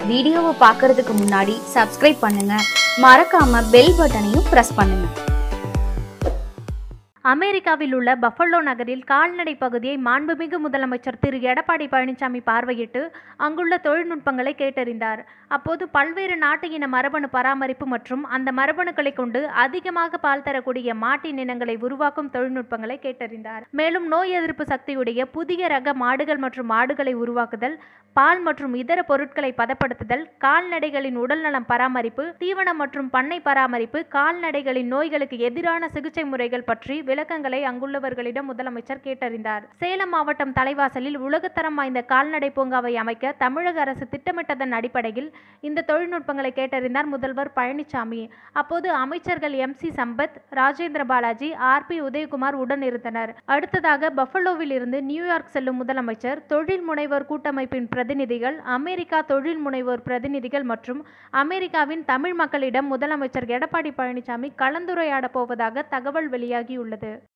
வீடியோவை பார்க்கறதுக்கு முன்னாடி சப்ஸ்கிரைப் பண்ணுங்க மறக்காம பெல் பட்டனையும் பிரஸ் பண்ணுங்க அமெரிக்காவில் உள்ள பஃபலோ நகரில் கால்நடை பகுதியை மாண்புமிகு முதலமைச்சர் திரு எடப்பாடி பழனிசாமி பார்வையிட்டு அங்குள்ள தொழில்நுட்பங்களை கேட்டறிந்தார் அப்போது பல்வேறு நாட்டு இன மரபணு பராமரிப்பு மற்றும் அந்த மரபணுக்களை கொண்டு அதிகமாக பால் தரக்கூடிய மாட்டின் இனங்களை உருவாக்கும் தொழில்நுட்பங்களை கேட்டறிந்தார் மேலும் நோய் எதிர்ப்பு சக்தியுடைய புதிய ரக மாடுகள் மற்றும் மாடுகளை உருவாக்குதல் பால் மற்றும் இதர பொருட்களை பதப்படுத்துதல் கால்நடைகளின் உடல்நலம் பராமரிப்பு தீவனம் மற்றும் பண்ணை பராமரிப்பு கால்நடைகளின் நோய்களுக்கு எதிரான சிகிச்சை முறைகள் பற்றி விளக்கங்களை அங்குள்ளவர்களிடம் முதலமைச்சர் கேட்டறிந்தார் சேலம் மாவட்டம் தலைவாசலில் உலகத்தரம் வாய்ந்த கால்நடை பூங்காவை அமைக்க தமிழக அரசு திட்டமிட்டதன் அடிப்படையில் இந்த தொழில்நுட்பங்களை கேட்டறிந்தார் முதல்வர் பழனிசாமி அப்போது அமைச்சர்கள் M C Sampath Rajendra Balaji R B Udhayakumar உடன் இருந்தனர் அடுத்ததாக பஃபலோவில் இருந்து நியூயார்க் செல்லும் முதலமைச்சர் தொழில் முனைவோர் கூட்டமைப்பின் பிரதிநிதிகள் அமெரிக்கா தொழில் முனைவோர் பிரதிநிதிகள் மற்றும் அமெரிக்காவின் தமிழ் மக்களிடம் முதலமைச்சர் எடப்பாடி பழனிசாமி கலந்துரையாடப் போவதாக தகவல் வெளியாகியுள்ளது